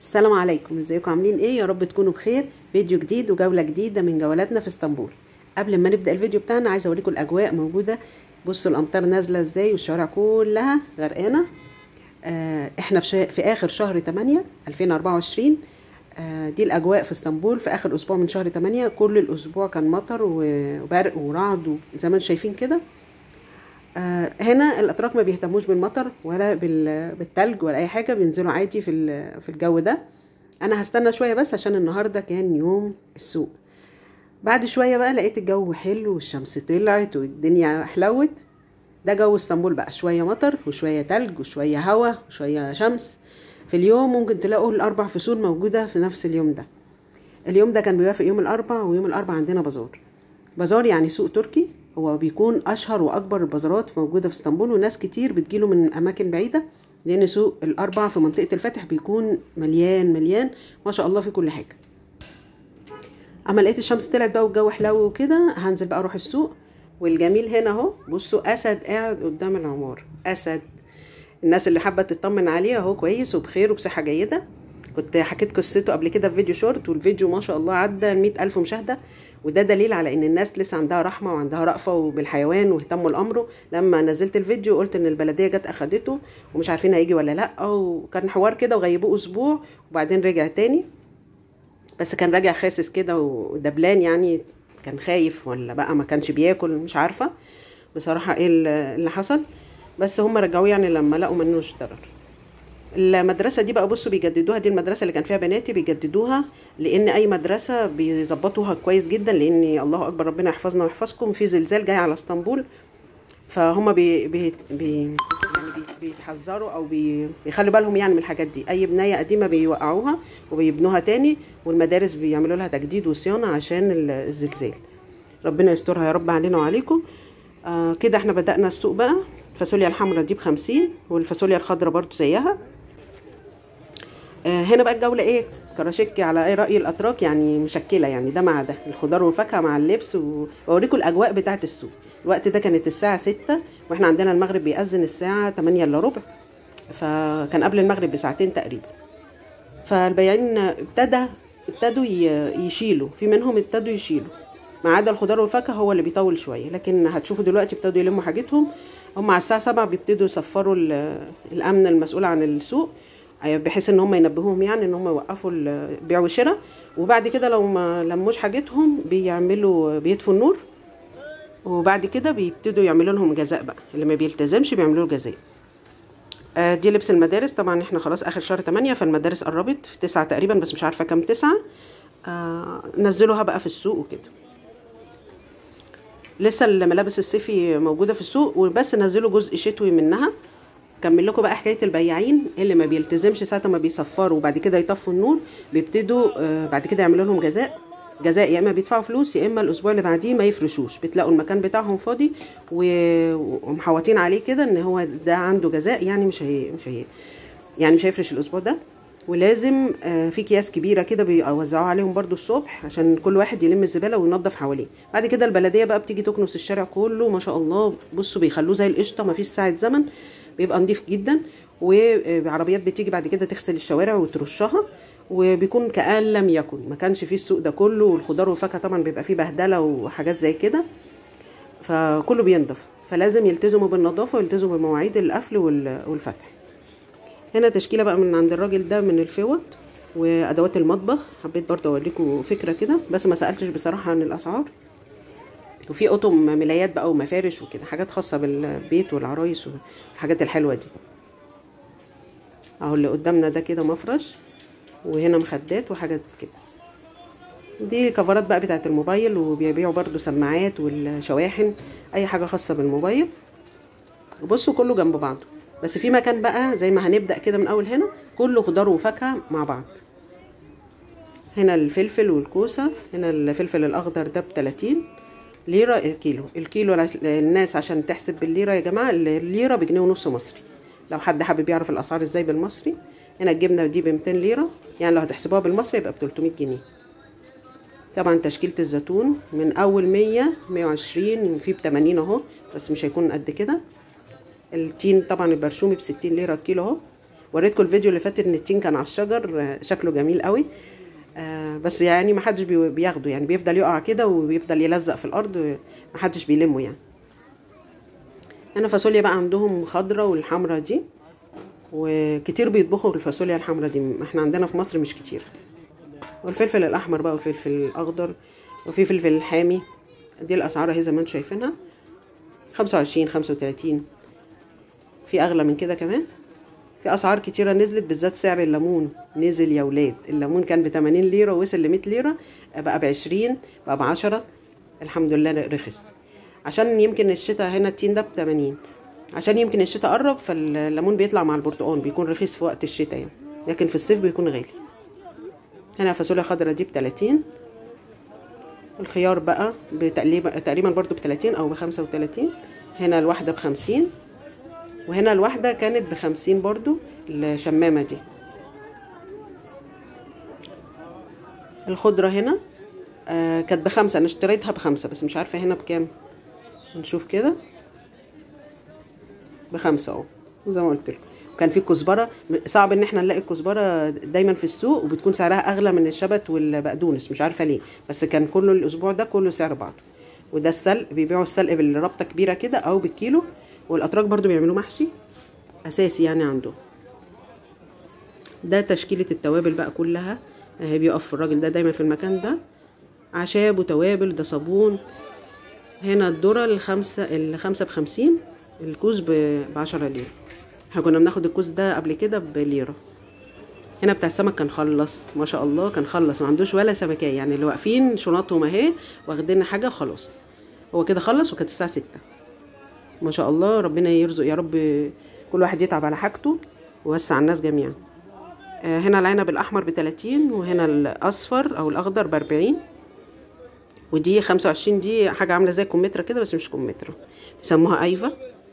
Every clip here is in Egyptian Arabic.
السلام عليكم ازيكم عاملين ايه يا رب تكونوا بخير فيديو جديد وجوله جديده من جولاتنا في اسطنبول قبل ما نبدا الفيديو بتاعنا عايزه اوريكم الاجواء موجوده بصوا الامطار نازله ازاي والشوارع كلها غرقانه آه احنا في, شا... في اخر شهر 8 2024 آه دي الاجواء في اسطنبول في اخر اسبوع من شهر 8 كل الاسبوع كان مطر وبرق ورعد زي ما انتم شايفين كده آه هنا الاتراك ما بيهتموش بالمطر ولا بالتلج ولا اي حاجه بينزلوا عادي في في الجو ده انا هستنى شويه بس عشان النهارده كان يوم السوق بعد شويه بقى لقيت الجو حلو والشمس طلعت والدنيا حلوت ده جو اسطنبول بقى شويه مطر وشويه تلج وشويه هوا وشويه شمس في اليوم ممكن تلاقوا الاربع فصول موجوده في نفس اليوم ده اليوم ده كان بيوافق يوم الاربع ويوم الاربع عندنا بازار بازار يعني سوق تركي هو بيكون اشهر واكبر البازارات موجوده في اسطنبول وناس كتير بتجيله من اماكن بعيده لان سوق الاربع في منطقه الفتح بيكون مليان مليان ما شاء الله في كل حاجه اما لقيت الشمس طلعت بقى والجو حلو وكده هنزل بقى اروح السوق والجميل هنا اهو بصوا اسد قاعد قدام العمار اسد الناس اللي حابه تطمن عليه اهو كويس وبخير وبصحه جيده كنت حكيت قصته قبل كده في فيديو شورت والفيديو ما شاء الله عدى مئة ألف مشاهدة وده دليل على ان الناس لسه عندها رحمه وعندها رأفه بالحيوان واهتموا لامره لما نزلت الفيديو قلت ان البلديه جت اخدته ومش عارفين هيجي ولا لا وكان حوار كده وغيبوه اسبوع وبعدين رجع تاني بس كان راجع خاسس كده ودبلان يعني كان خايف ولا بقى ما كانش بياكل مش عارفه بصراحه ايه اللي حصل بس هم رجعوه يعني لما لقوا منه ضرر المدرسه دي بقى بصوا بيجددوها دي المدرسه اللي كان فيها بناتي بيجددوها لان اي مدرسه بيظبطوها كويس جدا لان الله اكبر ربنا يحفظنا ويحفظكم في زلزال جاي على اسطنبول فهم بي بي بي يعني بيتحذروا او بي بيخلوا بالهم يعني من الحاجات دي اي بنايه قديمه بيوقعوها وبيبنوها تاني والمدارس بيعملوا لها تجديد وصيانه عشان الزلزال ربنا يسترها يا رب علينا وعليكم آه كده احنا بدأنا السوق بقى الفاصوليا الحمراء دي بخمسين والفاصوليا الخضراء برضو زيها آه هنا بقى الجولة ايه كراشكي على اي رأي الاتراك يعني مشكلة يعني ده مع ده الخضار والفاكهة مع اللبس واوريكم الاجواء بتاعة السوق الوقت ده كانت الساعة ستة واحنا عندنا المغرب بيأذن الساعة تمانية الا ربع فكان قبل المغرب بساعتين تقريبا فالبياعين ابتدى ابتدوا يشيلوا في منهم ابتدوا يشيلوا ما عدا الخضار والفاكهه هو اللي بيطول شويه لكن هتشوفوا دلوقتي ابتدوا يلموا حاجتهم هم على الساعه 7 بيبتدوا يصفروا الامن المسؤول عن السوق بحيث ان هم ينبهوهم يعني ان هم يوقفوا البيع والشراء وبعد كده لو ما لموش حاجتهم بيعملوا بيطفوا النور وبعد كده بيبتدوا يعملوا لهم جزاء بقى اللي ما بيلتزمش بيعملوا له جزاء آه دي لبس المدارس طبعا احنا خلاص اخر شهر 8 فالمدارس قربت في 9 تقريبا بس مش عارفه كام 9 آه نزلوها بقى في السوق وكده لسه الملابس الصيفي موجوده في السوق وبس نزلوا جزء شتوي منها كمل لكم بقى حكايه البياعين اللي ما بيلتزمش ساعه ما بيصفروا وبعد كده يطفوا النور بيبتدوا آه بعد كده يعملوا لهم جزاء جزاء يا اما بيدفعوا فلوس يا اما الاسبوع اللي بعديه ما يفرشوش بتلاقوا المكان بتاعهم فاضي ومحوطين عليه كده ان هو ده عنده جزاء يعني مش هي مش هي يعني مش هيفرش الاسبوع ده ولازم آه في اكياس كبيره كده بيوزعوها عليهم برده الصبح عشان كل واحد يلم الزباله وينظف حواليه بعد كده البلديه بقى بتيجي تكنس الشارع كله ما شاء الله بصوا بيخلوه زي القشطه ما فيش ساعه زمن بيبقى نضيف جدا وعربيات بتيجي بعد كده تغسل الشوارع وترشها وبيكون كأن لم يكن ما كانش فيه السوق ده كله والخضار والفاكهه طبعا بيبقى فيه بهدله وحاجات زي كده فكله بينضف فلازم يلتزموا بالنظافه ويلتزموا بمواعيد القفل والفتح هنا تشكيله بقى من عند الراجل ده من الفوط وادوات المطبخ حبيت برضه اوريكم فكره كده بس ما سالتش بصراحه عن الاسعار وفي قطم ملايات بقى ومفارش وكده حاجات خاصه بالبيت والعرايس والحاجات الحلوه دي اهو اللي قدامنا ده كده مفرش وهنا مخدات وحاجات كده دي كفرات بقى بتاعت الموبايل وبيبيعوا برضو سماعات والشواحن اي حاجه خاصه بالموبايل وبصوا كله جنب بعضه بس في مكان بقى زي ما هنبدا كده من اول هنا كله خضار وفاكهه مع بعض هنا الفلفل والكوسه هنا الفلفل الاخضر ده ب 30 ليره الكيلو الكيلو الناس عشان تحسب بالليره يا جماعه الليره بجنيه ونص مصري لو حد حابب يعرف الاسعار ازاي بالمصري هنا الجبنه دي ب 200 ليره يعني لو هتحسبوها بالمصري يبقى ب 300 جنيه طبعا تشكيله الزيتون من اول 100 120 في ب 80 اهو بس مش هيكون قد كده التين طبعا البرشومي ب 60 ليره الكيلو اهو وريتكم الفيديو اللي فات ان التين كان على الشجر آه، شكله جميل قوي آه بس يعني ما حدش بي- بياخده يعني بيفضل يقع كده وبيفضل يلزق في الارض ما حدش بيلمه يعني هنا فاصوليا بقى عندهم خضرة والحمرة دي وكتير بيطبخوا الفاصوليا الحمرا دي احنا عندنا في مصر مش كتير والفلفل الاحمر بقى والفلفل الاخضر وفي فلفل حامي دي الاسعار اهي زي ما انتم شايفينها خمسة وعشرين خمسة وتلاتين في اغلى من كده كمان في اسعار كتيره نزلت بالذات سعر الليمون نزل يا ولاد الليمون كان ب 80 ليره وصل ل 100 ليره بقى ب 20 بقى ب 10 الحمد لله رخص عشان يمكن الشتاء هنا التين ده ب 80 عشان يمكن الشتاء قرب فالليمون بيطلع مع البرتقال بيكون رخيص في وقت الشتاء يعني لكن في الصيف بيكون غالي هنا فاصوليا خضرا دي ب 30 الخيار بقى بتقريبا تقريبا برضو ب 30 او ب 35 هنا الواحده ب 50 وهنا الواحده كانت ب 50 برضو الشمامه دي الخضره هنا آه كانت بخمسة انا اشتريتها بخمسة بس مش عارفه هنا بكام نشوف كده بخمسة اهو زي ما قلت لكم وكان في كزبره صعب ان احنا نلاقي الكزبره دايما في السوق وبتكون سعرها اغلى من الشبت والبقدونس مش عارفه ليه بس كان كله الاسبوع ده كله سعر بعضه وده السلق بيبيعوا السلق بالربطه كبيره كده او بالكيلو والاتراك برضو بيعملوه محشي اساسي يعني عندهم ده تشكيله التوابل بقى كلها اهي بيقف الراجل ده دايما في المكان ده اعشاب وتوابل ده صابون هنا الذره الخمسه الخمسه بخمسين الكوز بعشرة ليرة احنا كنا بناخد الكوز ده قبل كده بليرة هنا بتاع السمك كان خلص ما شاء الله كان خلص ما عندوش ولا سمكية يعني اللي واقفين شنطهم اهي واخدين حاجة خلاص هو كده خلص وكانت الساعة ستة ما شاء الله ربنا يرزق يا رب كل واحد يتعب على حاجته ويوسع الناس جميعا آه هنا العنب الأحمر بتلاتين وهنا الأصفر أو الأخضر بأربعين ودي خمسة وعشرين دي حاجة عاملة زي كمثرى كده بس مش كمثرى بيسموها أيفا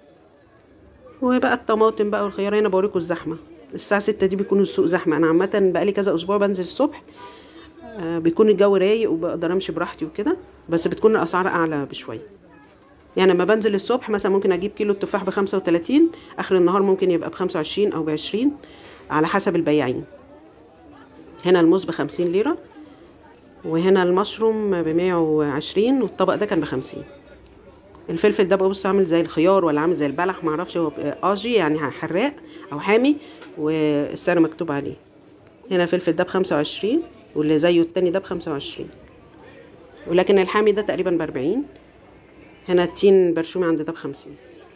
وبقى الطماطم بقى والخيار هنا بوريكم الزحمة الساعة ستة دي بيكون السوق زحمة أنا عامة بقالي كذا أسبوع بنزل الصبح آه بيكون الجو رايق وبقدر أمشي براحتي وكده بس بتكون الأسعار أعلى بشوية يعني لما بنزل الصبح مثلا ممكن أجيب كيلو التفاح بخمسة وتلاتين آخر النهار ممكن يبقى بخمسة وعشرين أو بعشرين على حسب البياعين هنا الموز بخمسين ليرة وهنا المشروم بمية وعشرين والطبق ده كان بخمسين الفلفل ده ببص عامل زي الخيار ولا عامل زي البلح معرفش هو قاجي يعني حراق او حامي والسعر مكتوب عليه هنا فلفل ده بخمسة وعشرين واللي زيه التاني ده بخمسة وعشرين ولكن الحامي ده تقريبا بأربعين هنا التين برشومي عند ده بخمسين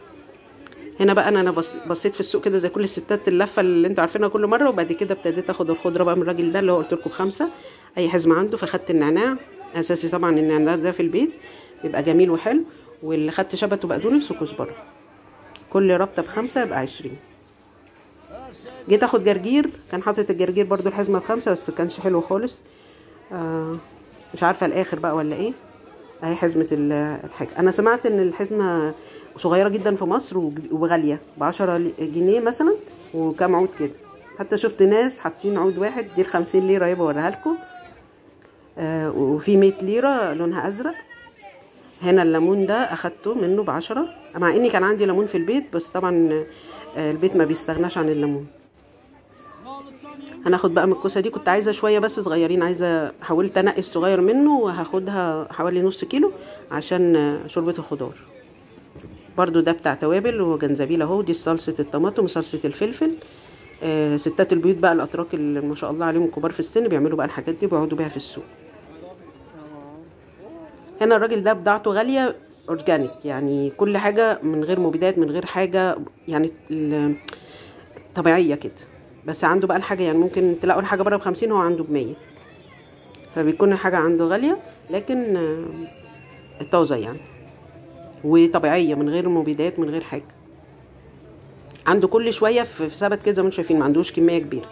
هنا بقى انا انا بصيت في السوق كده زي كل الستات اللفه اللي انتوا عارفينها كل مره وبعد كده ابتديت اخد الخضره بقى من الراجل ده اللي هو قلت لكم بخمسه اي حزمه عنده فاخدت النعناع اساسي طبعا النعناع ده في البيت بيبقى جميل وحلو واللي خدت شبت وبقدونس وكزبره كل ربطه بخمسه يبقى عشرين جيت اخد جرجير كان حاطط الجرجير برضو الحزمه بخمسه بس كانش حلو خالص آه مش عارفه الاخر بقى ولا ايه اهي حزمه الحاجه انا سمعت ان الحزمه صغيره جدا في مصر وغاليه بعشرة جنيه مثلا وكام عود كده حتى شفت ناس حاطين عود واحد دي الخمسين ليره يبقى اوريها لكم آه وفي مية ليره لونها ازرق هنا الليمون ده اخدته منه بعشرة مع اني كان عندي ليمون في البيت بس طبعا البيت ما بيستغناش عن الليمون هناخد بقى من الكوسه دي كنت عايزه شويه بس صغيرين عايزه حاولت انقي صغير منه وهاخدها حوالي نص كيلو عشان شوربه الخضار برضو ده بتاع توابل وجنزبيل اهو دي صلصه الطماطم وصلصه الفلفل آه ستات البيوت بقى الاتراك اللي ما شاء الله عليهم كبار في السن بيعملوا بقى الحاجات دي وبيقعدوا بيها في السوق هنا الراجل ده بضاعته غاليه اورجانيك يعني كل حاجه من غير مبيدات من غير حاجه يعني طبيعيه كده بس عنده بقى الحاجه يعني ممكن تلاقوا الحاجه بره بخمسين هو عنده بمية فبيكون الحاجه عنده غاليه لكن طازه يعني وطبيعيه من غير مبيدات من غير حاجه عنده كل شويه في ثبت كده زي ما انتم شايفين ما عندوش كميه كبيره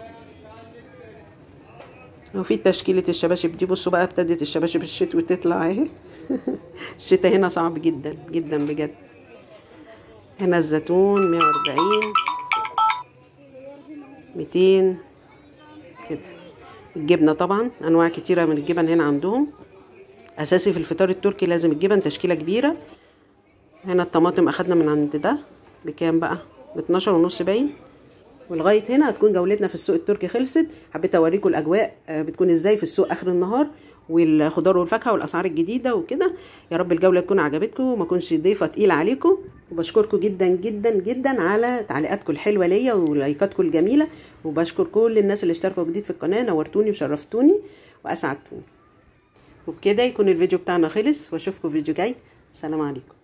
وفي تشكيله الشباشب دي بصوا بقى ابتدت الشباشب الشتوي تطلع اهي الشتاء هنا صعب جدا جدا بجد هنا الزيتون مية واربعين ميتين كده الجبنة طبعا أنواع كتيرة من الجبن هنا عندهم أساسي في الفطار التركي لازم الجبن تشكيلة كبيرة هنا الطماطم أخدنا من عند ده بكام بقى باتناشر ونص باين ولغايه هنا هتكون جولتنا في السوق التركي خلصت حبيت اوريكم الاجواء بتكون ازاي في السوق اخر النهار والخضار والفاكهه والاسعار الجديده وكده يا رب الجوله تكون عجبتكم وما اكونش ضيفه تقيله عليكم وبشكركم جدا جدا جدا على تعليقاتكم الحلوه ليا ولايكاتكم الجميله وبشكر كل الناس اللي اشتركوا جديد في القناه نورتوني وشرفتوني واسعدتوني وبكده يكون الفيديو بتاعنا خلص واشوفكم فيديو جاي سلام عليكم